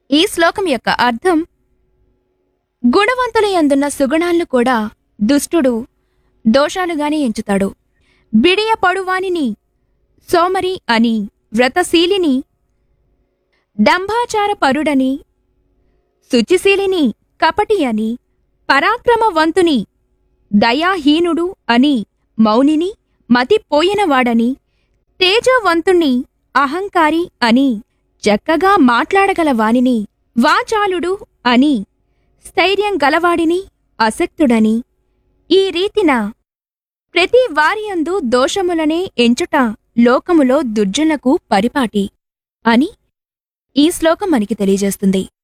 ఈ శ్లోకం యొక్క అర్థం గుణవంతుల యందున్న సుగుణాలను కూడా దుష్టుడు దోషాలుగానే ఎంచుతాడు బిడియ పడువానిని సోమరి అని వ్రతశీలిని డంభాచార పరుడని శుచిశీలిని కపటి అని పరాక్రమవంతుని దయాహీనుడు అని మౌనిని మతిపోయినవాడని తేజవంతుణ్ణి అహంకారి అని చక్కగా మాట్లాడగల వానిని వాచాలుడు అని స్థైర్యం గలవాడిని అసక్తుడని ఈ రీతిన ప్రతి వారియందు దోషములనే ఎంచుట లోకములో దుర్జనులకు పరిపాటి అని ఈ శ్లోకం మనకి తెలియజేస్తుంది